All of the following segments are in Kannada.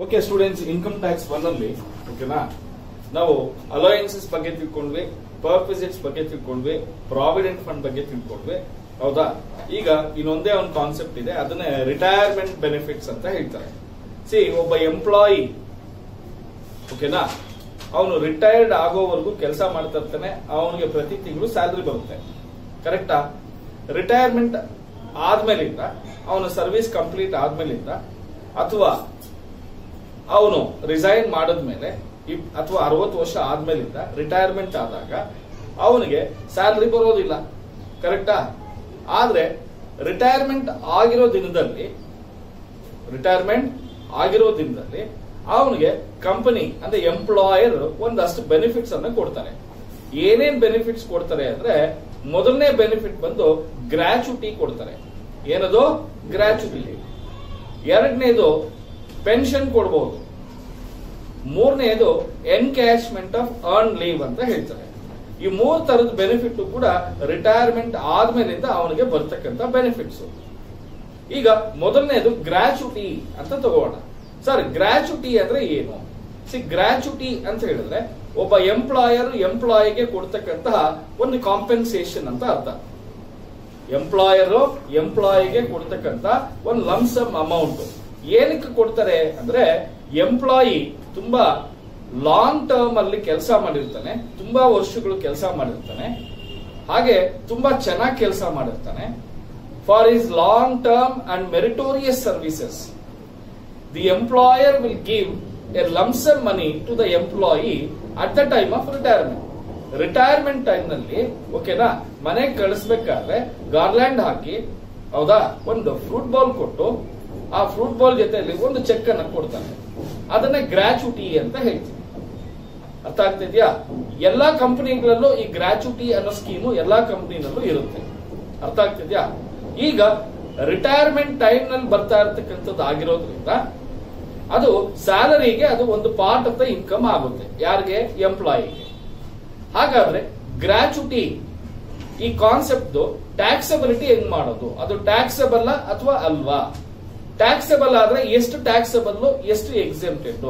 Okay students income tax one ಅಲ್ಲಿ ಓಕೆನಾ ನಾವು ಅಲೋಯನ್ಸಸ್ ಬಗ್ಗೆ ತಿಳ್ಕೊಂಡ್ವಿ ಪರ್ಪಸಿಟ್ಸ್ ಬಗ್ಗೆ ತಿಳ್ಕೊಂಡ್ವಿ ಪ್ರಾವಿಡೆಂಟ್ ಫಂಡ್ ಬಗ್ಗೆ ತಿಳ್ಕೊಂಡ್ವಿ ಹೌದಾ ಈಗ ಇನ್ನೊಂದೇ ಒಂದು ಕಾನ್ಸೆಪ್ಟ್ ಇದೆ ಅದನ್ನ ರಿಟೈರ್ಮೆಂಟ್ ಬೆನಿಫಿಟ್ಸ್ ಅಂತ ಹೇಳ್ತಾರೆ ಸಿ ಒಬ್ಬ ಎಂಪ್ಲಾಯಿ ಓಕೆನಾ ಅವನು ರಿಟೈರ್ಡ್ ಆಗೋವರೆಗೂ ಕೆಲಸ ಮಾಡ್ತಾ ಇರ್ತಾನೆ ಅವನಿಗೆ ಪ್ರತಿ ತಿಂಗಳು ಸ್ಯಾಲರಿ ಬರುತ್ತೆ ಕರೆಕ್ಟಾ ರಿಟೈರ್ಮೆಂಟ್ ಆದ್ಮೇಲಿಂದ ಅವನ ಸರ್ವಿಸ್ ಕಂಪ್ಲೀಟ್ ಆದ್ಮೇಲಿಂದ ಅಥವಾ ಅವನು ರಿಸೈನ್ ಮಾಡಿದ್ಮೇಲೆ ಇಪ್- ಅಥವಾ ಅರವತ್ತು ವರ್ಷ ಆದ್ಮೇಲಿಂದ ರಿಟೈರ್ಮೆಂಟ್ ಆದಾಗ ಅವನಿಗೆ ಸ್ಯಾಲರಿ ಬರೋದಿಲ್ಲ ಕರೆಕ್ಟಾ ಆದ್ರೆ ರಿಟೈರ್ಮೆಂಟ್ ಆಗಿರೋ ದಿನದಲ್ಲಿ ರಿಟೈರ್ಮೆಂಟ್ ಆಗಿರೋ ದಿನದಲ್ಲಿ ಅವನಿಗೆ ಕಂಪನಿ ಅಂದ್ರೆ ಎಂಪ್ಲಾಯರ್ ಒಂದಷ್ಟು ಬೆನಿಫಿಟ್ಸ್ ಅನ್ನ ಕೊಡ್ತಾರೆ ಏನೇನ್ ಬೆನಿಫಿಟ್ಸ್ ಕೊಡ್ತಾರೆ ಅಂದ್ರೆ ಮೊದಲನೇ ಬೆನಿಫಿಟ್ ಬಂದು ಗ್ರಾಚುಟಿ ಕೊಡ್ತಾರೆ ಏನದು ಗ್ರಾಚುಟಿ ಎರಡನೇದು ಪೆನ್ಷನ್ ಕೊಡಬಹುದು ಮೂರನೇದು ಎನ್ಕ್ಯಾಶ್ಮೆಂಟ್ ಆಫ್ ಅರ್ನ್ ಲೀವ್ ಅಂತ ಹೇಳ್ತಾರೆ ಈ ಮೂರ್ ತರದ ಬೆನಿಫಿಟ್ ಕೂಡ ರಿಟೈರ್ಮೆಂಟ್ ಆದ್ಮೇಲಿಂದ ಅವನಿಗೆ ಬರ್ತಕ್ಕಂತ ಬೆನಿಫಿಟ್ಸ್ ಈಗ ಮೊದಲನೇದು ಗ್ರಾಚುಟಿ ಅಂತ ತಗೋಣ ಸರ್ ಗ್ರಾಚುಟಿ ಅಂದ್ರೆ ಏನು ಸಿ ಗ್ರಾಚುಟಿ ಅಂತ ಹೇಳಿದ್ರೆ ಒಬ್ಬ ಎಂಪ್ಲಾಯರ್ ಎಂಪ್ಲಾಯಿಗೆ ಕೊಡ್ತಕ್ಕಂತಹ ಒಂದು ಕಾಂಪೆನ್ಸೇಷನ್ ಅಂತ ಅರ್ಥ ಎಂಪ್ಲಾಯರ್ ಎಂಪ್ಲಾಯಿಗೆ ಕೊಡ್ತಕ್ಕಂತ ಒಂದು ಲಂಸಮ್ ಅಮೌಂಟ್ ಏನಕ್ಕೆ ಕೊಡ್ತಾರೆ ಅಂದ್ರೆ ಎಂಪ್ಲಾಯಿ ತುಂಬಾ ಲಾಂಗ್ ಟರ್ಮ್ ಅಲ್ಲಿ ಕೆಲಸ ಮಾಡಿರ್ತಾನೆ ತುಂಬಾ ವರ್ಷಗಳು ಕೆಲಸ ಮಾಡಿರ್ತಾನೆ ಹಾಗೆ ತುಂಬಾ ಚೆನ್ನಾಗಿ ಕೆಲಸ ಮಾಡಿರ್ತಾನೆ for is long term and meritorious services the employer will give a lump sum money to the employee at the time of retirement retirement time ನಲ್ಲಿ ಓಕೆನಾ ಮನೆಗೆ ಕಳಿಸ್ಬೇಕಾದ್ರೆ ಗಾರ್ಲ್ಯಾಂಡ್ ಹಾಕಿ ಹೌದಾ ಒಂದು ಫ್ರೂಟ್ ಬಾಲ್ ಕೊಟ್ಟು ಆ ಫ್ರೂಟ್ ಬಾಲ್ ಜೊತೆಯಲ್ಲಿ ಒಂದು ಚೆಕ್ ಅನ್ನ ಕೊಡ್ತಾನೆ ಅದನ್ನ ಗ್ರಾಚುಟಿ ಅಂತ ಹೇಳ್ತೀವಿ ಅರ್ಥ ಆಗ್ತಿದ್ಯಾ ಎಲ್ಲಾ ಕಂಪನಿಗಳಲ್ಲೂ ಈ ಗ್ರಾಚುಟಿ ಅನ್ನೋ ಸ್ಕೀಮು ಎಲ್ಲಾ ಕಂಪನಿನಲ್ಲೂ ಇರುತ್ತೆ ಅರ್ಥ ಆಗ್ತಿದ್ಯಾ ಈಗ ರಿಟೈರ್ಮೆಂಟ್ ಟೈಮ್ ನಲ್ಲಿ ಬರ್ತಾ ಇರತಕ್ಕಂಥದ್ದು ಆಗಿರೋದ್ರಿಂದ ಅದು ಸ್ಯಾಲರಿಗೆ ಅದು ಒಂದು ಪಾರ್ಟ್ ಆಫ್ ದ ಇನ್ಕಮ್ ಆಗುತ್ತೆ ಯಾರಿಗೆ ಎಂಪ್ಲಾಯಿಗೆ ಹಾಗಾದ್ರೆ ಗ್ರಾಚುಟಿ ಈ ಕಾನ್ಸೆಪ್ಟ್ ಟ್ಯಾಕ್ಸಬಿಲಿಟಿ ಹೆಂಗ್ ಮಾಡೋದು ಅದು ಟ್ಯಾಕ್ಸಬಲ್ ಅಥವಾ ಅಲ್ವಾ ಟ್ಯಾಕ್ಸಬಲ್ ಆದ್ರೆ ಎಷ್ಟು ಟ್ಯಾಕ್ಸಬಲ್ ಎಷ್ಟು ಎಕ್ಸೆಂಪ್ಟೆಡ್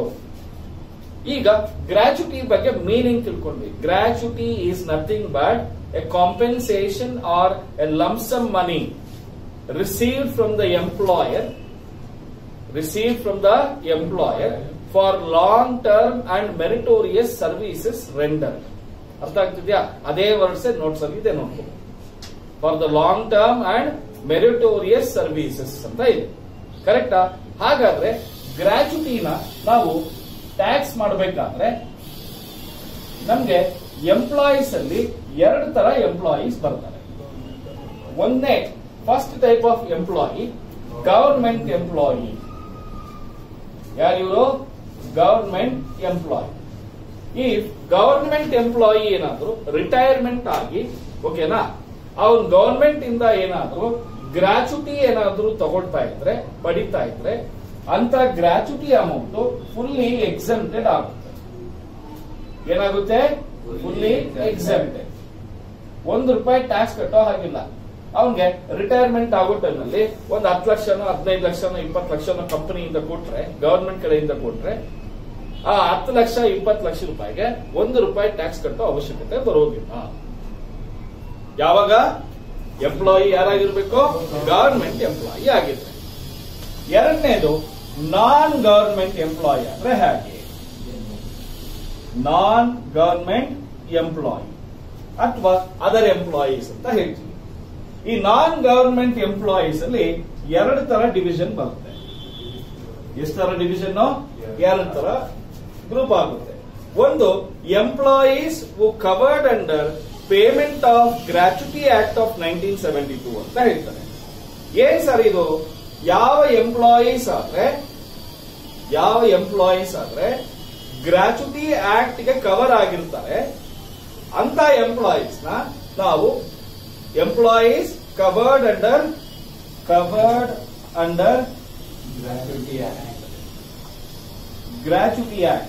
ಈಗ ಗ್ರಾಚುಟಿ ಬಗ್ಗೆ ಮೀನಿಂಗ್ ತಿಳ್ಕೊಂಡ್ವಿ gratuity is nothing but a compensation or a lump sum money received from the employer received from the employer for long term and meritorious services rendered ಅರ್ಥ ಆಗ್ತಿದ್ಯಾ ಅದೇ ವರ್ಡ್ಸ್ ನೋಟ್ಸ್ ಅಲ್ಲಿ ಇದೆ ನೋಡ್ಕೊ for the long term and meritorious services ಅಂತ ಇದೆ ಕರೆಕ್ಟಾ ಹಾಗಾದ್ರೆ ಗ್ರಾಚುಟಿನ ನಾವು ಟ್ಯಾಕ್ಸ್ ಮಾಡಬೇಕಾದ್ರೆ ನಮ್ಗೆ ಎಂಪ್ಲಾಯೀಸ್ ಅಲ್ಲಿ ಎರಡು ತರ ಎಂಪ್ಲಾಯೀಸ್ ಬರ್ತಾರೆ ಒಂದನೇ first type of employee government employee ಯಾರಿವರು ಗವರ್ಮೆಂಟ್ ಎಂಪ್ಲಾಯಿ ಈ ಗವರ್ಮೆಂಟ್ ಎಂಪ್ಲಾಯಿ ಏನಾದ್ರು ರಿಟೈರ್ಮೆಂಟ್ ಆಗಿ ಓಕೆನಾ ಅವನ್ ಗವರ್ಮೆಂಟ್ ಇಂದ ಏನಾದ್ರು ಗ್ರಾಚುಟಿ ಏನಾದ್ರು ತಗೊಳ್ತಾ ಇದ್ರೆ ಪಡಿತಾ ಇದ್ರೆ ಅಂತ ಗ್ರಾಚುಟಿ ಅಮೌಂಟ್ ಫುಲ್ಲಿ ಎಕ್ಸೆಂಪ್ಟೆಡ್ ಆಗುತ್ತೆ ಏನಾಗುತ್ತೆ ಫುಲ್ಲಿ ಎಕ್ಸೆಂಪ್ಟೆಡ್ ಒಂದು ರೂಪಾಯಿ ಟ್ಯಾಕ್ಸ್ ಕಟ್ಟೋ ಹಾಗಿಲ್ಲ ಅವನ್ಗೆ ರಿಟೈರ್ಮೆಂಟ್ ಆಗೋ ಟೈಮಲ್ಲಿ ಒಂದು ಹತ್ತು ಲಕ್ಷನೋ ಹದಿನೈದು ಲಕ್ಷನೋ ಇಪ್ಪತ್ತು ಲಕ್ಷನೋ ಕಂಪನಿಯಿಂದ ಕೊಟ್ರೆ ಗವರ್ಮೆಂಟ್ ಕಡೆಯಿಂದ ಕೊಟ್ರೆ ಆ ಹತ್ತು ಲಕ್ಷ ಇಪ್ಪತ್ತು ಲಕ್ಷ ರೂಪಾಯಿಗೆ ಒಂದು ರೂಪಾಯಿ ಟ್ಯಾಕ್ಸ್ ಕಟ್ಟೋ ಅವಶ್ಯಕತೆ ಬರೋದಿಲ್ಲ ಯಾವಾಗ ಎಂಪ್ಲಾಯಿ ಯಾರಾಗಿರ್ಬೇಕು ಗವರ್ಮೆಂಟ್ ಎಂಪ್ಲಾಯಿ ಆಗಿದ್ರೆ ಎರಡನೇದು ನಾನ್ ಗವರ್ಮೆಂಟ್ ಎಂಪ್ಲಾಯಿ ಅಂದ್ರೆ ಹೇಗೆ ನಾನ್ ಗವರ್ಮೆಂಟ್ ಎಂಪ್ಲಾಯಿ ಅಥವಾ ಅದರ್ ಎಂಪ್ಲಾಯೀಸ್ ಅಂತ ಹೇಳ್ತೀವಿ ಈ ನಾನ್ ಗವರ್ಮೆಂಟ್ ಎಂಪ್ಲಾಯೀಸ್ ಅಲ್ಲಿ ಎರಡು ತರ ಡಿವಿಷನ್ ಬರುತ್ತೆ ಎಷ್ಟು ತರ ಡಿವಿಷನ್ ಎರಡು ತರ ಗ್ರೂಪ್ ಆಗುತ್ತೆ ಒಂದು employees covered under payment of gratuity act of nineteen seventy two ಅಂತ ಹೇಳ್ತಾರೆ ಏನ್ ಸರ್ ಇದು ಯಾವ ಎಂಪ್ಲಾಯೀಸ್ ಆದ್ರೆ ಯಾವ ಎಂಪ್ಲಾಯೀಸ್ ಆದ್ರೆ ಗ್ರಾಚುಟಿ ಆಕ್ಟ್ ಗೆ ಕವರ್ ಆಗಿರ್ತಾರೆ ಅಂತ ಎಂಪ್ಲಾಯೀಸ್ ನ ನಾವು employees covered under covered under gratuity act gratuity act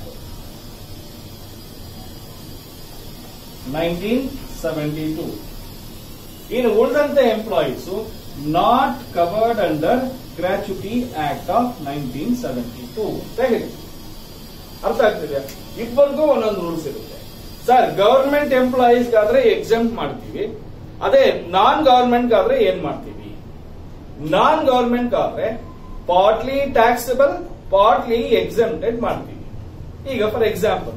nineteen seventy two ಇನ್ನು ಉಳಿದಂತೆ employees not covered under gratuity act of nineteen seventy two ಅಂತ ಹೇಳಿ ಅರ್ಥ ಆಗ್ತಿದೆ ಇಬ್ಬರಿಗೂ ಒಂದೊಂದು ರೂಲ್ಸ್ ಇರುತ್ತೆ ಸರ್ ಗವರ್ಮೆಂಟ್ ಎಂಪ್ಲಾಯೀಸ್ ಆದ್ರೆ ಎಕ್ಸಾಮ್ ಮಾಡ್ತೀವಿ ಅದೇ ನಾನ್ ಗವರ್ಮೆಂಟ್ ಆದ್ರೆ ಏನ್ ಮಾಡ್ತೀವಿ ನಾನ್ ಗವರ್ಮೆಂಟ್ ಆದ್ರೆ ಪಾರ್ಟ್ಲಿ ಟ್ಯಾಕ್ಸಬಲ್ ಪಾರ್ಟ್ಲಿ ಎಕ್ಸಮ್ಟೆಡ್ ಮಾಡ್ತೀವಿ ಈಗ ಫಾರ್ ಎಕ್ಸಾಂಪಲ್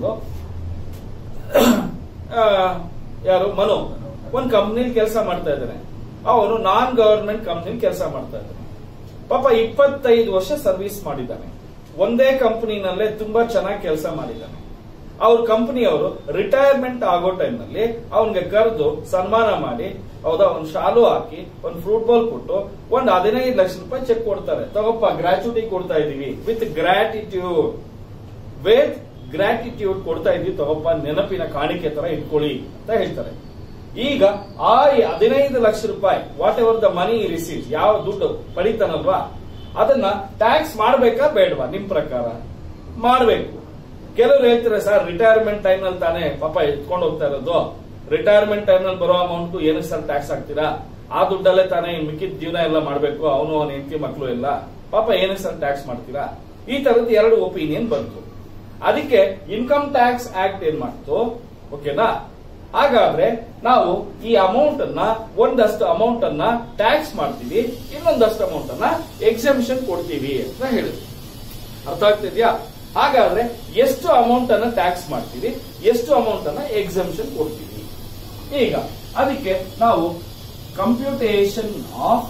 ಯಾರು ಮನು ಒಂದ್ ಕಂಪ್ನಿಲಿ ಕೆಲಸ ಮಾಡ್ತಾ ಇದ್ದಾನೆ ಅವನು ನಾನ್ ಗವರ್ಮೆಂಟ್ ಕಂಪ್ನಿಲಿ ಕೆಲಸ ಮಾಡ್ತಾ ಇದ್ದಾನೆ ಪಾಪ ಇಪ್ಪತ್ತೈದು ವರ್ಷ ಸರ್ವಿಸ್ ಮಾಡಿದ್ದಾನೆ ಒಂದೇ ಕಂಪನಿನಲ್ಲೇ ತುಂಬಾ ಚೆನ್ನಾಗಿ ಕೆಲಸ ಮಾಡಿದ್ದಾನೆ ಅವ್ರ ಕಂಪನಿಯವರು ರಿಟೈರ್ಮೆಂಟ್ ಆಗೋ ಟೈಮ್ನಲ್ಲಿ ಅವನ್ಗೆ ಕರೆದು ಸನ್ಮಾನ ಮಾಡಿ ಹೌದಾ ಒಂದ್ ಶಾಲು ಹಾಕಿ ಒಂದ್ ಫ್ರೂಟ್ ಬಾಲ್ ಕೊಟ್ಟು ಒಂದ್ ಹದಿನೈದು ಲಕ್ಷ ರೂಪಾಯಿ ಚೆಕ್ ಕೊಡ್ತಾರೆ ತಗೋಪ್ಪ ಗ್ರಾಚ್ಯುಟಿ ಕೊಡ್ತಾ ಇದೀವಿ ವಿತ್ ಗ್ರಾಟಿಟ್ಯೂಡ್ ವಿತ್ ಗ್ರಾಟಿಟ್ಯೂಡ್ ಕೊಡ್ತಾ ಇದೀವಿ ತಗೋಪ್ಪ ನೆನಪಿನ ಕಾಣಿಕೆ ತರ ಇಟ್ಕೊಳ್ಳಿ ಅಂತ ಹೇಳ್ತಾರೆ ಈಗ ಆ ಹದಿನೈದು ಲಕ್ಷ ರೂಪಾಯಿ whatever the money receive ಯಾವ ದುಡ್ಡು ಪಡಿತಾನಲ್ವಾ ಅದನ್ನ ಟ್ಯಾಕ್ಸ್ ಮಾಡ್ಬೇಕಾ ಬೇಡವಾ ನಿಮ್ ಪ್ರಕಾರ ಮಾಡ್ಬೇಕು ಕೆಲವರು ಹೇಳ್ತಾರೆ ಸರ್ ರಿಟೈರ್ಮೆಂಟ್ ಟೈಮ್ ನಲ್ಲಿ ತಾನೇ ಪಾಪ ಎತ್ಕೊಂಡು ಹೋಗ್ತಾ ಇರೋದು ರಿಟೈರ್ಮೆಂಟ್ ಟೈಮ್ ನಲ್ಲಿ ಬರೋ ಅಮೌಂಟ್ ಏನಕ್ಕೆ ಸರ್ ಟ್ಯಾಕ್ಸ್ ಹಾಕ್ತೀರಾ ಆ ದುಡ್ಡಲ್ಲೇ ತಾನೇ ಮಿಕ್ಕಿದ ಜೀವನ ಎಲ್ಲ ಮಾಡ್ಬೇಕು ಅವನು ಅವನ ಹೆಂಡತಿ ಮಕ್ಕಳು ಎಲ್ಲ ಪಾಪ ಏನಕ್ಕೆ ಸರ್ ಟ್ಯಾಕ್ಸ್ ಮಾಡ್ತೀರಾ ಈ ತರದ್ದು ಎರಡು ಒಪಿನಿಯನ್ ಬಂತು ಅದಕ್ಕೆ ಇನ್ಕಮ್ ಟ್ಯಾಕ್ಸ್ ಆಕ್ಟ್ ಏನ್ ಮಾಡ್ತು ಓಕೆನಾ ಹಾಗಾದ್ರೆ ನಾವು ಈ ಅಮೌಂಟ್ ಅನ್ನ ಒಂದಷ್ಟು ಅಮೌಂಟ್ ಅನ್ನ ಟ್ಯಾಕ್ಸ್ ಮಾಡ್ತೀವಿ ಇನ್ನೊಂದಷ್ಟು ಅಮೌಂಟ್ ಅನ್ನ ಎಕ್ಸೆಂಪ್ಷನ್ ಕೊಡ್ತೀವಿ ಅಂತ ಹೇಳಿದ್ವಿ ಅರ್ಥ ಆಗ್ತಿದ್ಯಾ ಹಾಗಾದ್ರೆ ಎಷ್ಟು ಅಮೌಂಟ್ ಅನ್ನ ಟ್ಯಾಕ್ಸ್ ಮಾಡ್ತೀವಿ ಎಷ್ಟು ಅಮೌಂಟ್ ಅನ್ನ ಎಕ್ಸೆಂಪ್ಷನ್ ಕೊಡ್ತೀವಿ ಈಗ ಅದಕ್ಕೆ ನಾವು ಕಂಪ್ಯೂಟೇಷನ್ ಆಫ್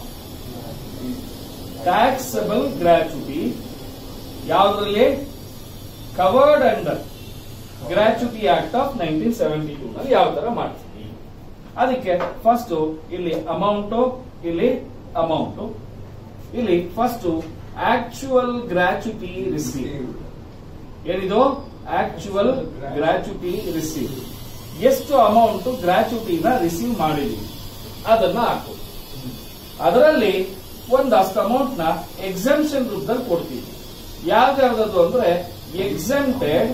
ಟ್ಯಾಕ್ಸಬಲ್ ಗ್ರಾಚ್ಯುಟಿ ಯಾವ್ದ್ರಲ್ಲಿ covered under gratuity act of nineteen seventy two ನಲ್ಲಿ ಯಾವ ತರ ಮಾಡ್ತೀವಿ ಅದಕ್ಕೆ ಫಸ್ಟ್ ಇಲ್ಲಿ ಅಮೌಂಟ್ ಇಲ್ಲಿ ಅಮೌಂಟ್ ಇಲ್ಲಿ ಫಸ್ಟ್ ಆಕ್ಚುಯಲ್ ಗ್ರಾಚ್ಯುಟಿ ರಿಸೀವ್ ಏನಿದು ಆಕ್ಚುಯಲ್ ಗ್ರಾಚ್ಯುಟಿ ರಿಸೀವ್ ಎಷ್ಟು ಅಮೌಂಟ್ ಗ್ರಾಚ್ಯುಟಿನ ರಿಸೀವ್ ಮಾಡಿದ್ವಿ ಅದನ್ನ ಹಾಕು ಅದರಲ್ಲಿ ಒಂದಷ್ಟು ಅಮೌಂಟ್ ನ ಎಕ್ಸೆಂಪ್ಷನ್ ರೂಪದಲ್ಲಿ ಕೊಡ್ತೀವಿ ಯಾವ್ದಾವ್ದದು ಅಂದ್ರೆ exempted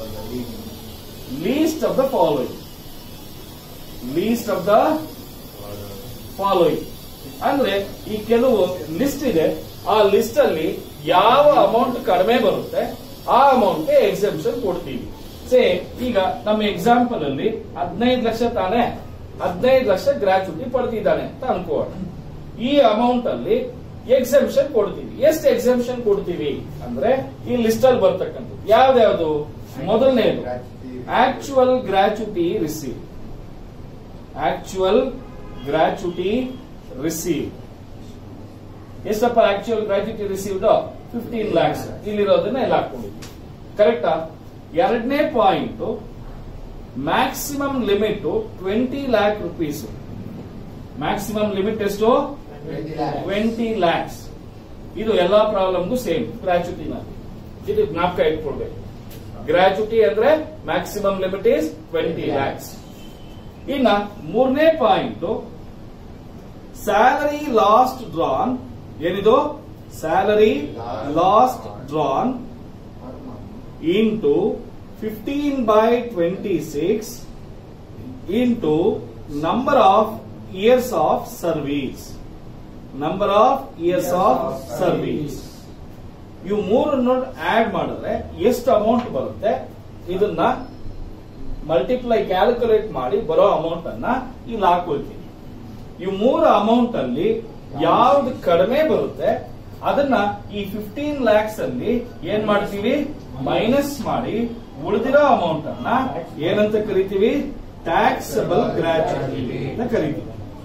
least of the following least of the following ಅಂದ್ರೆ ಈ ಕೆಲವು ಲಿಸ್ಟ್ ಇದೆ ಆ ಲಿಸ್ಟ್ ಅಲ್ಲಿ ಯಾವ ಅಮೌಂಟ್ ಕಡಿಮೆ ಬರುತ್ತೆ ಆ ಅಮೌಂಟ್ ಎಕ್ಸೆಂಪ್ಷನ್ ಕೊಡ್ತೀವಿ ಸೇ ಈಗ ನಮ್ಮ ಎಕ್ಸಾಂಪಲ್ ಅಲ್ಲಿ ಹದಿನೈದು ಲಕ್ಷ ತಾನೆ ಹದಿನೈದು ಲಕ್ಷ ಗ್ರಾಚ್ಯುಟಿ ಪಡೆದಿದ್ದಾನೆ ಅಂತ ಅನ್ಕೋಣ ಈ ಅಮೌಂಟ್ ಅಲ್ಲಿ ಎಕ್ಸೆಂಪ್ಷನ್ ಕೊಡ್ತೀವಿ ಎಷ್ಟು ಎಕ್ಸೆಂಪ್ಷನ್ ಕೊಡ್ತೀವಿ ಅಂದ್ರೆ ಈ ಲಿಸ್ಟ್ ಅಲ್ಲಿ ಬರ್ತಕ್ಕಂಥದ್ದು ಯಾವ್ದ್ಯಾವ್ದು ಮೊದಲನೇದು actual gratuity receive actual gratuity receive ಎಷ್ಟಪ್ಪ actual gratuity received fifteen lakhs ಇಲ್ಲಿರೋದನ್ನ ಎಲ್ಲ ಹಾಕೊಂಡಿದ್ವಿ ಕರೆಕ್ಟಾ ಎರಡನೇ point maximum limit twenty lakh rupees maximum limit ಎಷ್ಟು ಟ್ವೆಂಟಿ ಲ್ಯಾಕ್ಸ್ ಇದು ಎಲ್ಲಾ ಪ್ರಾಬ್ಲಮ್ಗೂ ಸೇಮ್ ಗ್ರಾಚ್ಯುಟಿನಲ್ಲಿ ಇದು ಜ್ಞಾಪಕ ಇಟ್ಕೊಳ್ಬೇಕು ಗ್ರಾಚ್ಯುಟಿ ಅಂದ್ರೆ maximum limit is twenty lakhs ಇನ್ನ ಮೂರನೇ ಪಾಯಿಂಟ್ ಸ್ಯಾಲರಿ ಲಾಸ್ಟ್ ಡ್ರಾನ್ ಏನಿದು salary last drawn into fifteen by twenty six into number of years of service number of years of service ಇವು ಮೂರನ್ನು ಆಡ್ ಮಾಡಿದ್ರೆ ಎಷ್ಟು ಅಮೌಂಟ್ ಬರುತ್ತೆ ಇದನ್ನ ಮಲ್ಟಿಪ್ಲೈ ಕ್ಯಾಲ್ಕುಲೇಟ್ ಮಾಡಿ ಬರೋ ಅಮೌಂಟ್ ಅನ್ನ ಇಲ್ಲಿ ಹಾಕೊಳ್ತೀವಿ ಈ ಮೂರು ಅಮೌಂಟ್ ಅಲ್ಲಿ ಯಾವ್ದು ಕಡಿಮೆ ಬರುತ್ತೆ ಅದನ್ನ ಈ ಫಿಫ್ಟೀನ್ ಲ್ಯಾಕ್ಸ್ ಅಲ್ಲಿ ಏನ್ ಮಾಡ್ತೀವಿ ಮೈನಸ್ ಮಾಡಿ ಉಳಿದಿರೋ ಅಮೌಂಟ್ ಅನ್ನ ಏನಂತ ಕರಿತೀವಿ ಟ್ಯಾಕ್ಸಬಲ್ ಗ್ರಾಚ್ಯುಟಿ ಅಂತ ಕರಿತೀವಿ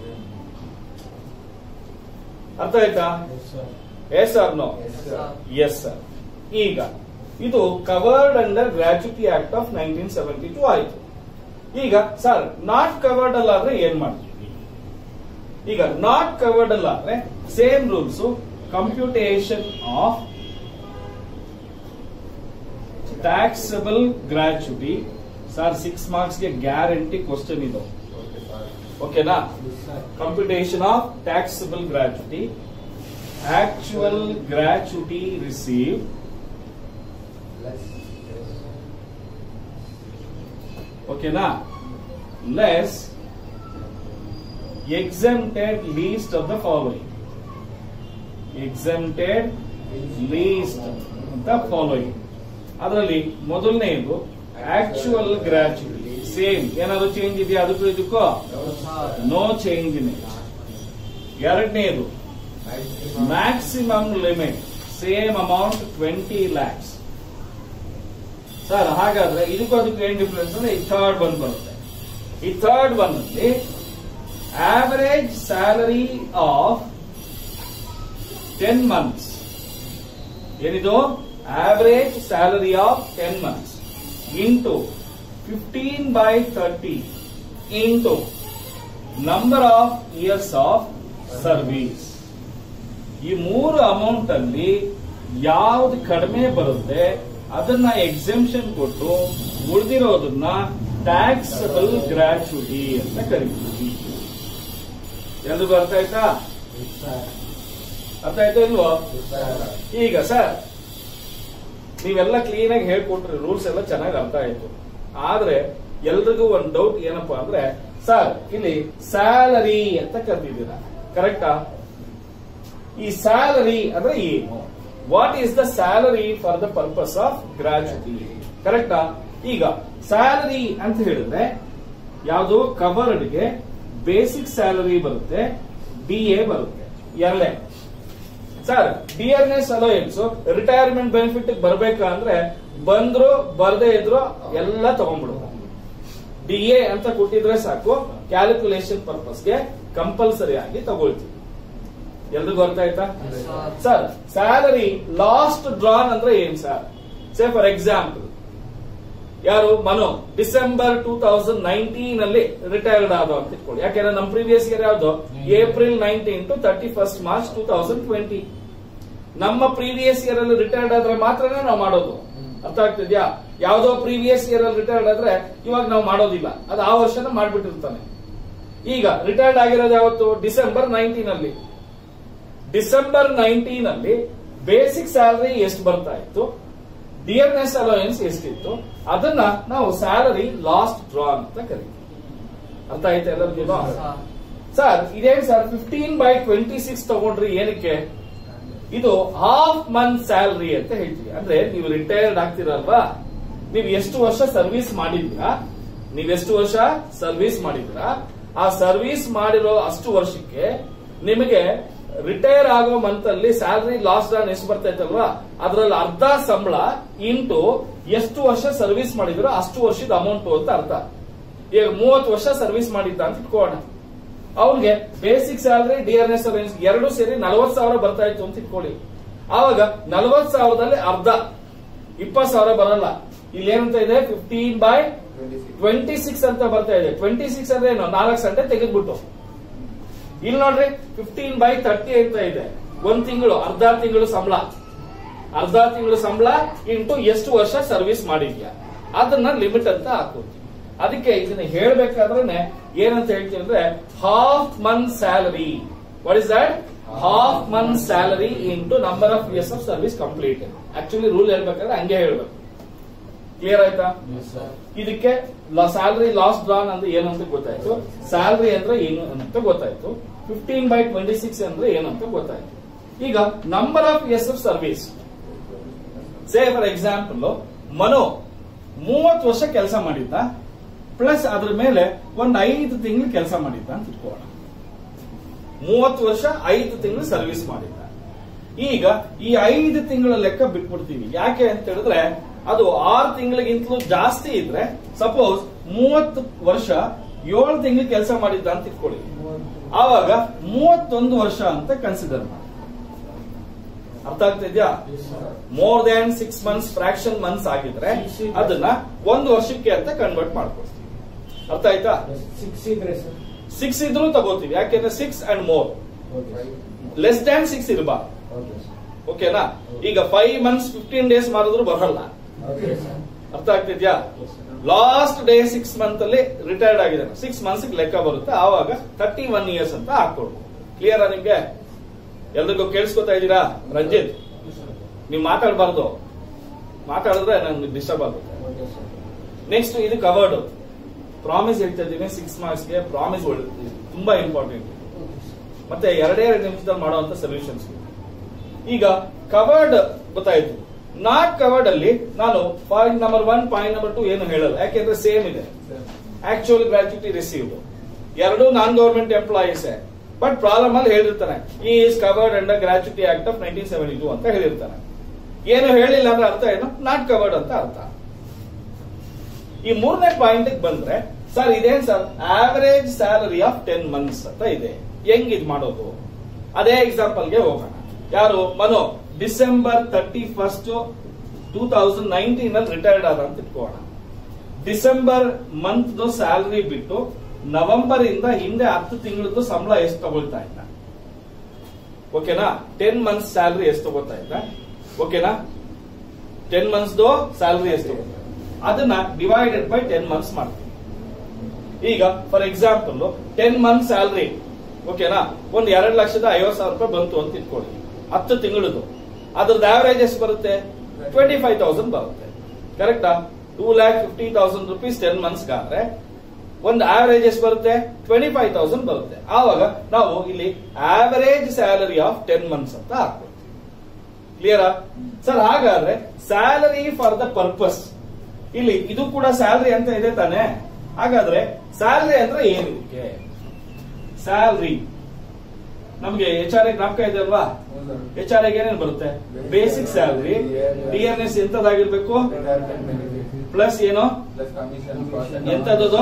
ಅರ್ಥ ಆಯ್ತಾ yes or no yes sir ಈಗ ಇದು covered under gratuity act of nineteen seventy two ಆಯ್ತು ಈಗ ಸರ್ ನಾಟ್ ಕವರ್ಡ್ ಅಲ್ಲಾದ್ರೆ ಏನ್ ಮಾಡ್ತೀವಿ ಈಗ ನಾಟ್ ಕವರ್ಡ್ ಅಲ್ಲಾದ್ರೆ same rules computation of taxable gratuity sir six marks ಗೆ ಗ್ಯಾರಂಟಿ ಕ್ವಶನ್ ಇದು ಓಕೆನಾ computation of taxable gratuity actual gratuity receive ಓಕೆನಾ less exempted least of the following exempted least ಅಂತ ಫಾಲೋಯಿಂಗ್ ಅದರಲ್ಲಿ ಮೊದಲನೆಯದು ಆಕ್ಚುಯಲ್ ಗ್ರಾಚ್ಯುಟಿ ಸೇಮ್ ಏನಾದ್ರು ಚೇಂಜ್ ಇದೆಯಾ ಅದಕ್ಕೂ ಇದಕ್ಕೂ ನೋ ಚೇಂಜ್ ಇನ್ ಎರಡನೇದು maximum limit same amount twenty lakhs sir ಹಾಗಾದ್ರೆ ಇದಕ್ಕೂ ಅದಕ್ಕೆ ಏನ್ ಡಿಫ್ರೆನ್ಸ್ ಅಂದ್ರೆ ಈ ಥರ್ಡ್ ಒನ್ ಬರುತ್ತೆ ಈ ಥರ್ಡ್ ಒನ್ ಅಲ್ಲಿ average salary of ten months ಏನಿದು average salary of ten months into fifteen by thirty into number of years of service ಈ ಮೂರು ಅಮೌಂಟ್ ಅಲ್ಲಿ ಯಾವ್ದು ಕಡಿಮೆ ಬರುತ್ತೆ ಅದನ್ನ ಎಕ್ಸೆಂಪ್ಷನ್ ಕೊಟ್ಟು ಉಳಿದಿರೋದನ್ನ ಟ್ಯಾಕ್ಸಬಲ್ ಗ್ರಾಚ್ಯುಟಿ ಅಂತ ಕರಿತೀವಿ ಎಲ್ರಿಗೂ ಅರ್ಥ ಆಯ್ತಾ ಅರ್ಥ ಆಯ್ತಾ ಇಲ್ವೋ ಈಗ ಸರ್ ನೀವೆಲ್ಲ ಕ್ಲೀನ್ ಆಗಿ ಹೇಳ್ಕೊಟ್ರಿ ರೂಲ್ಸ್ ಎಲ್ಲ ಚೆನ್ನಾಗಿ ಅರ್ಥ ಆಯ್ತು ಆದ್ರೆ ಎಲ್ರಿಗೂ ಒಂದ್ ಡೌಟ್ ಏನಪ್ಪಾ ಅಂದ್ರೆ ಸರ್ ಇಲ್ಲಿ ಸ್ಯಾಲರಿ ಅಂತ ಕರೆದಿದ್ದೀರಾ ಕರೆಕ್ಟಾ ಈ ಸ್ಯಾಲರಿ ಅಂದ್ರೆ ಏನು what is the salary for the purpose of gratuity ಕರೆಕ್ಟಾ ಈಗ ಸ್ಯಾಲರಿ ಅಂತ ಹೇಳಿದ್ರೆ ಯಾವುದು ಕವರ್ಡ್ಗೆ ಬೇಸಿಕ್ ಸ್ಯಾಲರಿ ಬರುತ್ತೆ ಡಿ ಎ ಬರುತ್ತೆ ಎರಡೇ sir dearness allowance retirement benefit ಬರ್ಬೇಕಾ ಅಂದ್ರೆ ಬಂದ್ರು ಬರ್ದೇ ಇದ್ರು ಎಲ್ಲ ತಗೊಂಡ್ಬಿಡು ಡಿ ಎ ಅಂತ ಕೊಟ್ಟಿದ್ರೆ ಸಾಕು ಕ್ಯಾಲ್ಕುಲೇಷನ್ ಪರ್ಪಸ್ಗೆ ಕಂಪಲ್ಸರಿ ಆಗಿ ತಗೊಳ್ತೀವಿ ಎಲ್ರಿಗೂ ಅರ್ಥ ಆಯ್ತಾ ಸರ್ ಸ್ಯಾಲರಿ ಲಾಸ್ಟ್ ಡ್ರಾನ್ ಅಂದ್ರೆ ಏನ್ ಸರ್ ಸೇ ಫಾರ್ ಎಕ್ಸಾಂಪಲ್ ಯಾರು Manu December two thousand nineteen ಅಲ್ಲಿ ರಿಟೈರ್ಡ್ ಆದ ಅಂತ ಇಟ್ಕೊಳ್ಳಿ ಯಾಕೆಂದ್ರೆ ನಮ್ಮ ಪ್ರೀವಿಯಸ್ ಇಯರ್ ಯಾವ್ದು April nineteen to thirty first March two thousand twenty ನಮ್ಮ ಪ್ರೀವಿಯಸ್ ಇಯರ್ ಅಲ್ಲಿ ರಿಟೈರ್ಡ್ ಆದ್ರೆ ಮಾತ್ರನೇ ನಾವು ಮಾಡೋದು ಅರ್ಥ ಆಗ್ತಿದ್ಯಾ ಯಾವ್ದೋ ಪ್ರೀವಿಯಸ್ ಇಯರ್ ಅಲ್ಲಿ ರಿಟೈರ್ಡ್ ಆದ್ರೆ ಇವಾಗ ನಾವು ಮಾಡೋದಿಲ್ಲ ಅದು ಆ ವರ್ಷನ ಮಾಡ್ಬಿಟ್ಟಿರ್ತಾನೆ ಈಗ ರಿಟೈರ್ಡ್ ಆಗಿರೋದು ಯಾವತ್ತು ಡಿಸೆಂಬರ್ ನೈನ್ಟೀನ್ ಅಲ್ಲಿ ಡಿಸೆಂಬರ್ ನೈನ್ಟೀನ್ ಅಲ್ಲಿ ಬೇಸಿಕ್ ಸ್ಯಾಲರಿ ಎಷ್ಟು ಬರ್ತಾ ಇತ್ತು ಡಿಯರ್ನೆಸ್ ಅಲೋಯನ್ಸ್ ಎಷ್ಟಿತ್ತು ಅದನ್ನ ನಾವು ಸ್ಯಾಲರಿ ಲಾಸ್ಟ್ ಡ್ರಾ ಅಂತ ಕರಿತೀವಿ ಅರ್ಥ ಆಯ್ತಾ ಎಲ್ಲರಿಗೂ ಸರ್ ಇದೇನ್ sir fifteen by twenty six ತಗೊಂಡ್ರಿ ಏನಕ್ಕೆ ಇದು ಹಾಫ್ ಮಂತ್ ಸ್ಯಾಲರಿ ಅಂತ ಹೇಳ್ತೀವಿ ಅಂದ್ರೆ ನೀವು ರಿಟೈರ್ಡ್ ಆಗ್ತಿರಲ್ವಾ ನೀವು ಎಷ್ಟು ವರ್ಷ ಸರ್ವಿಸ್ ಮಾಡಿದ್ರಾ ನೀವ್ ಎಷ್ಟು ವರ್ಷ ಸರ್ವಿಸ್ ಮಾಡಿದ್ರಾ ಆ ಸರ್ವಿಸ್ ಮಾಡಿರೋ ಅಷ್ಟು ವರ್ಷಕ್ಕೆ ನಿಮಗೆ ರಿಟೈರ್ ಆಗೋ ಮಂತ್ ಅಲ್ಲಿ ಸ್ಯಾಲರಿ ಲಾಸ್ಟ್ ಡಾನ್ ಎಷ್ಟು ಬರ್ತಾ ಇತ್ತಲ್ವಾ ಅದ್ರಲ್ಲಿ ಅರ್ಧ ಸಂಬಳ ಇಂಟು ಎಷ್ಟು ವರ್ಷ ಸರ್ವಿಸ್ ಮಾಡಿದ್ರೋ ಅಷ್ಟು ವರ್ಷದ ಅಮೌಂಟ್ ಅಂತ ಅರ್ಥ ಈಗ ಮೂವತ್ತು ವರ್ಷ ಸರ್ವಿಸ್ ಮಾಡಿದ್ದ ಅಂತ ಇಟ್ಕೋಣ ಅವ್ನಿಗೆ ಬೇಸಿಕ್ ಸ್ಯಾಲರಿ ಡಿಆರ್ಎಸ್ ಎರಡು ಸೇರಿ ನಲವತ್ ಸಾವಿರ ಬರ್ತಾ ಇತ್ತು ಅಂತ ಇಟ್ಕೊಳ್ಳಿ ಆವಾಗ ನಲವತ್ ಸಾವಿರದಲ್ಲಿ ಅರ್ಧ ಇಪ್ಪತ್ ಸಾವಿರ ಬರಲ್ಲ ಇಲ್ಲಿ ಏನಂತ ಇದೆ ಫಿಫ್ಟೀನ್ ಬೈ ಟ್ವೆಂಟಿ ಸಿಕ್ಸ್ ಅಂತ ಬರ್ತಾ ಇದೆ ಟ್ವೆಂಟಿ ಸಿಕ್ಸ್ ಅಂದ್ರೆ ಏನು ನಾಲ್ಕು ಸಂಡೆ ತೆಗೆದ್ಬಿಟ್ಟು ಇಲ್ಲಿ ನೋಡ್ರಿ ಫಿಫ್ಟೀನ್ ಬೈ ತರ್ಟಿ ಅಂತ ಇದೆ ಒಂದ್ ತಿಂಗಳು ಅರ್ಧ ತಿಂಗಳು ಸಂಬಳ ಅರ್ಧ ತಿಂಗಳು ಸಂಬಳ ಇಂಟು ಎಷ್ಟು ವರ್ಷ ಸರ್ವಿಸ್ ಮಾಡಿದ್ಯಾ ಅದನ್ನ ಲಿಮಿಟ್ ಅಂತ ಹಾಕೋದು ಅದಕ್ಕೆ ಇದನ್ನ ಹೇಳ್ಬೇಕಾದ್ರೆ ಏನಂತ ಹೇಳ್ತೀವಿ ಅಂದ್ರೆ half month salary what is that half month salary into number of years of service complete actually rule ಹೇಳ್ಬೇಕಾದ್ರೆ ಹಂಗೆ ಹೇಳ್ಬೇಕು ಕ್ಲಿಯರ್ ಆಯ್ತಾ ಇದಕ್ಕೆ ಸ್ಯಾಲರಿ ಲಾಸ್ಟ್ ಡ್ರಾನ್ ಅಂದ್ರೆ ಏನು ಅಂತ ಗೊತ್ತಾಯ್ತು ಸ್ಯಾಲರಿ ಅಂದ್ರೆ ಏನು ಅಂತ ಗೊತ್ತಾಯ್ತು ಫಿಫ್ಟೀನ್ ಬೈ ಟ್ವೆಂಟಿ ಸಿಕ್ಸ್ ಅಂದ್ರೆ ಏನು ಅಂತ ಗೊತ್ತಾಯ್ತು ಈಗ number of years of service say for example Manu ಮೂವತ್ತು ವರ್ಷ ಕೆಲಸ ಮಾಡಿದ್ದ ಪ್ಲಸ್ ಅದ್ರ ಮೇಲೆ ಒಂದ್ ಐದು ತಿಂಗಳು ಕೆಲಸ ಮಾಡಿದ್ದ ಅಂತ ಇಟ್ಕೋಣ ಮೂವತ್ತು ವರ್ಷ ಐದು ತಿಂಗಳು ಸರ್ವಿಸ್ ಮಾಡಿದ್ದ ಈಗ ಈ ಐದು ತಿಂಗಳ ಲೆಕ್ಕ ಬಿಟ್ಬಿಡ್ತೀವಿ ಯಾಕೆ ಅಂತ ಹೇಳಿದ್ರೆ ಅದು ಆರು ತಿಂಗಳಿಗಿಂತಲೂ ಜಾಸ್ತಿ ಇದ್ರೆ ಸಪೋಸ್ ಮೂವತ್ತು ವರ್ಷ ಏಳು ತಿಂಗಳು ಕೆಲಸ ಮಾಡಿದ್ದ ಅಂತ ಇಟ್ಕೊಳ್ಳಿ ಆವಾಗ ಮೂವತ್ತೊಂದು ವರ್ಷ ಅಂತ ಕನ್ಸಿಡರ್ ಮಾಡಿ ಅರ್ಥ ಆಗ್ತಿದ್ಯಾ more than six months fraction months ಆಗಿದ್ರೆ ಅದನ್ನ ಒಂದು ವರ್ಷಕ್ಕೆ ಅಂತ ಕನ್ವರ್ಟ್ ಮಾಡ್ಕೊಳ್ತೀವಿ ಅರ್ಥ ಆಯ್ತಾ ಸಿಕ್ಸ್ ಇದ್ರೆ ಸರ್ ಸಿಕ್ಸ್ ಇದ್ರೂ ತಗೋತೀವಿ ಯಾಕೆಂದ್ರೆ six and more less than six ಇರಬಾರ್ದು ಓಕೆ ಸರ್ ಓಕೆನಾ ಈಗ ಫೈವ್ ಮಂತ್ಸ್ ಫಿಫ್ಟೀನ್ ಡೇಸ್ ಮಾಡಿದ್ರು ಬರಲ್ಲ ಓಕೆ ಸರ್ ಅರ್ಥ ಆಗ್ತಿದ್ಯಾ ಲಾಸ್ಟ್ ಡೇ ಸಿಕ್ಸ್ ಮಂತ್ ಅಲ್ಲಿ ರಿಟೈರ್ಡ್ ಆಗಿದ್ದಾನೆ ಸಿಕ್ಸ್ ಮಂತ್ಸ್ ಲೆಕ್ಕ ಬರುತ್ತೆ ಆವಾಗ ತರ್ಟಿ ಒನ್ ಇಯರ್ಸ್ ಅಂತ ಹಾಕೊಡ್ಬೋದು ಕ್ಲಿಯರಾ ನಿಮ್ಗೆ ಎಲ್ರಿಗೂ ಕೇಳಿಸ್ಕೊತಾ ಇದ್ದೀರಾ ರಂಜಿತ್ ನೀವು ಮಾತಾಡಬಾರ್ದು ಮಾತಾಡಿದ್ರೆ ನನ್ಗೆ ಡಿಸ್ಟರ್ಬ್ ಆಗುತ್ತೆ ಓಕೆ ಸರ್ ನೆಕ್ಸ್ಟ್ ಇದು ಕವರ್ಡ್ ಪ್ರಾಮಿಸ್ ಹೇಳ್ತಾ ಇದ್ದೀನಿ ಸಿಕ್ಸ್ ಮಾರ್ಕ್ಸ್ಗೆ ಪ್ರಾಮಿಸ್ ತುಂಬಾ ಇಂಪಾರ್ಟೆಂಟ್ ಓಕೆ ಸರ್ ಮತ್ತೆ ಎರಡೇ ಎರಡು ನಿಮಿಷದಲ್ಲಿ ಮಾಡುವಂತ ಸೊಲ್ಯೂಷನ್ಸ್ ಈಗ ಕವರ್ಡ್ ಗೊತ್ತಾಯ್ತು ನಾಟ್ ಕವರ್ಡ್ ಅಲ್ಲಿ ನಾನು point number one point number two ಏನು ಹೇಳಲ್ಲ ಯಾಕೆಂದ್ರೆ ಸೇಮ್ ಇದೆ ಆಕ್ಚುಯಲ್ ಗ್ರಾಚ್ಯುಟಿ ರಿಸೀವ್ಡ್ ಎರಡು non government employees but problem ಅಲ್ಲಿ ಹೇಳಿರ್ತಾನೆ ಈ is covered under gratuity act of nineteen seventy two ಅಂತ ಹೇಳಿರ್ತಾನೆ ಏನು ಹೇಳಿಲ್ಲ ಅಂದ್ರೆ ಅರ್ಥ ಏನು ನಾಟ್ ಕವರ್ಡ್ ಅಂತ ಅರ್ಥ ಈ ಮೂರನೇ ಪಾಯಿಂಟ್ ಬಂದ್ರೆ ಸರ್ ಇದೇನ್ sir average salary of ten months ಅಂತ ಇದೆ ಹೆಂಗ್ ಇದ್ ಮಾಡೋದು ಅದೇ ಎಕ್ಸಾಂಪಲ್ಗೆ ಹೋಗೋಣ ಯಾರು Manu December thirty first two thousand nineteen ಅಲ್ಲಿ ರಿಟೈರ್ಡ್ ಆದ ಅಂತ ಇಟ್ಕೋಣ ಡಿಸೆಂಬರ್ ಮಂತ್ ಸ್ಯಾಲರಿ ಬಿಟ್ಟು ನವೆಂಬರ್ ಇಂದ ಹಿಂದೆ ಹತ್ತು ತಿಂಗಳದ್ದು ಸಂಬಳ ಎಷ್ಟು ತಗೊಳ್ತಾ ಇದ್ದ ಓಕೆನಾ ಟೆನ್ ಮಂತ್ಸ್ ಸ್ಯಾಲರಿ ಎಷ್ಟು ತಗೋತಾ ಇದ್ದ ಓಕೆನಾ ಟೆನ್ ಮಂತ್ಸ್ ಸ್ಯಾಲರಿ ಎಷ್ಟು ತಗೋತಾ ಇದ್ದ? ಅದನ್ನ ಡಿವೈಡೆಡ್ ಬೈ ಟೆನ್ ಮಂತ್ಸ್ ಮಾಡ್ತೀವಿ ಈಗ for example ten month salary ಓಕೆನಾ ಒಂದ್ ಎರಡ್ ಲಕ್ಷದ ಐವತ್ ಸಾವಿರ ರೂಪಾಯಿ ಬಂತು ಅಂತ ಇಟ್ಕೊಳ್ಳಿ ಹತ್ತು ತಿಂಗಳದು ಅದ್ರದ್ದು ಆವರೇಜ್ ಎಷ್ಟು ಬರುತ್ತೆ ಟ್ವೆಂಟಿ ಫೈವ್ ತೌಸಂಡ್ ಬರುತ್ತೆ ಕರೆಕ್ಟಾ two lakh fifty thousand rupees ten months ಆದ್ರೆ ಒಂದು ಆವರೇಜ್ ಎಷ್ಟು ಬರುತ್ತೆ ಟ್ವೆಂಟಿ ಫೈವ್ ತೌಸಂಡ್ ಬರುತ್ತೆ ಆವಾಗ ನಾವು ಇಲ್ಲಿ average salary of ten months ಅಂತ ಹಾಕ್ಬೇಕು ಕ್ಲಿಯರಾ ಸರ್ ಹಾಗಾದ್ರೆ ಸ್ಯಾಲರಿ ಫಾರ್ ದ ಪರ್ಪಸ್ ಇಲ್ಲಿ ಇದು ಕೂಡ ಸ್ಯಾಲರಿ ಅಂತ ಇದೆ ತಾನೆ ಹಾಗಾದ್ರೆ ಸ್ಯಾಲರಿ ಅಂದ್ರೆ ಏನು ಇದಕ್ಕೆ ಸ್ಯಾಲರಿ ನಮ್ಗೆ ಎಚ್ ಆರ್ ಜ್ಞಾಪಕ ಇದೆ ಅಲ್ವಾ ಎಚ್ ಆರ್ ಏನೇನು ಬರುತ್ತೆ basic salary D N S ಎಂತದಾಗಿರ್ಬೇಕು ಪ್ಲಸ್ ಏನು ಎಂತದದು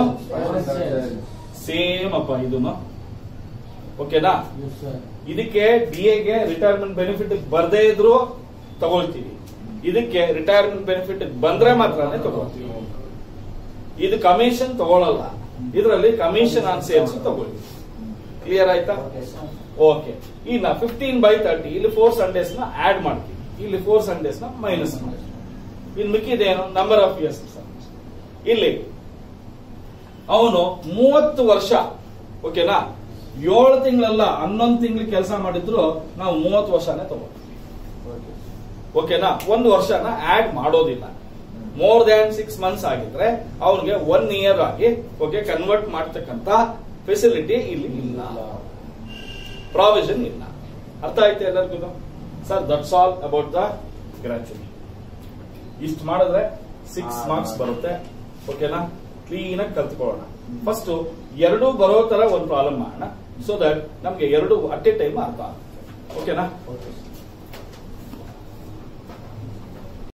ಸೇಮ್ ಅಪ್ಪ ಇದನ್ನು ಓಕೆನಾ Yes, sir. ಇದಕ್ಕೆ ಡಿ ಎಗೆ ರಿಟೈರ್ಮೆಂಟ್ ಬೆನಿಫಿಟ್ ಬರ್ದೇ ಇದ್ರು ತಗೊಳ್ತೀವಿ ಇದಕ್ಕೆ ರಿಟೈರ್ಮೆಂಟ್ ಬೆನಿಫಿಟ್ ಬಂದ್ರೆ ಮಾತ್ರನೇ ತಗೊಳ್ತೀವಿ ಇದು ಕಮಿಷನ್ ತಗೊಳ್ಳಲ್ಲ ಇದರಲ್ಲಿ ಕಮಿಷನ್ ಆನ್ ಸೇಲ್ಸ್ ತಗೊಳ್ತೀವಿ ಕ್ಲಿಯರ್ ಆಯ್ತಾ Okay, sir. ಓಕೆ ಇನ್ನ ಫಿಫ್ಟೀನ್ ಬೈ ತರ್ಟಿ ಇಲ್ಲಿ ಫೋರ್ ಸಂಡೇಸ್ ನ ಆಡ್ ಮಾಡ್ತೀವಿ ಇಲ್ಲಿ ಫೋರ್ ಸಂಡೇಸ್ ನ ಮೈನಸ್ ಮಾಡ್ತೀವಿ ಇನ್ ಮಿಕ್ಕಿದೇನು ನಂಬರ್ ಆಫ್ ಇಯರ್ಸ್ ಇಲ್ಲಿ ಅವನು ಮೂವತ್ತು ವರ್ಷ ಓಕೆನಾ ಏಳು ತಿಂಗಳಲ್ಲ ಹನ್ನೊಂದು ತಿಂಗಳು ಕೆಲಸ ಮಾಡಿದ್ರು ನಾವು ಮೂವತ್ತು ವರ್ಷನೇ ತಗೋತೀವಿ ಓಕೆನಾ ಒಂದು ವರ್ಷನ ಆಡ್ ಮಾಡೋದಿಲ್ಲ ಮೋರ್ ದ್ಯಾನ್ ಸಿಕ್ಸ್ ಮಂತ್ಸ್ ಆಗಿದ್ರೆ ಅವನಿಗೆ ಒನ್ ಇಯರ್ ಆಗಿ ಓಕೆ ಕನ್ವರ್ಟ್ ಮಾಡ್ತಕ್ಕಂತ ಫೆಸಿಲಿಟಿ ಇಲ್ಲಿ ಇಲ್ಲ ಪ್ರಾವಿಷನ್ ಇಲ್ಲ ಅರ್ಥ ಆಯ್ತು ಎಲ್ಲರಿಗೂ sir that's all about the gratuity ಇಷ್ಟು ಮಾಡಿದ್ರೆ ಸಿಕ್ಸ್ ಆ, ಮಾರ್ಕ್ಸ್ ಬರುತ್ತೆ ಓಕೆನಾ ಕ್ಲೀನ್ ಆಗಿ ಕಲ್ತ್ಕೊಳ್ಳೋಣ ಫಸ್ಟ್ ಎರಡು ಬರೋ ತರ ಒಂದು ಪ್ರಾಬ್ಲಮ್ ಮಾಡೋಣ ಸೊ ದಟ್ ನಮ್ಗೆ ಎರಡು ಅಟ್ ಎ ಟೈಮ್ ಅರ್ಥ ಆಗುತ್ತೆ ಓಕೆನಾ Okay, sir.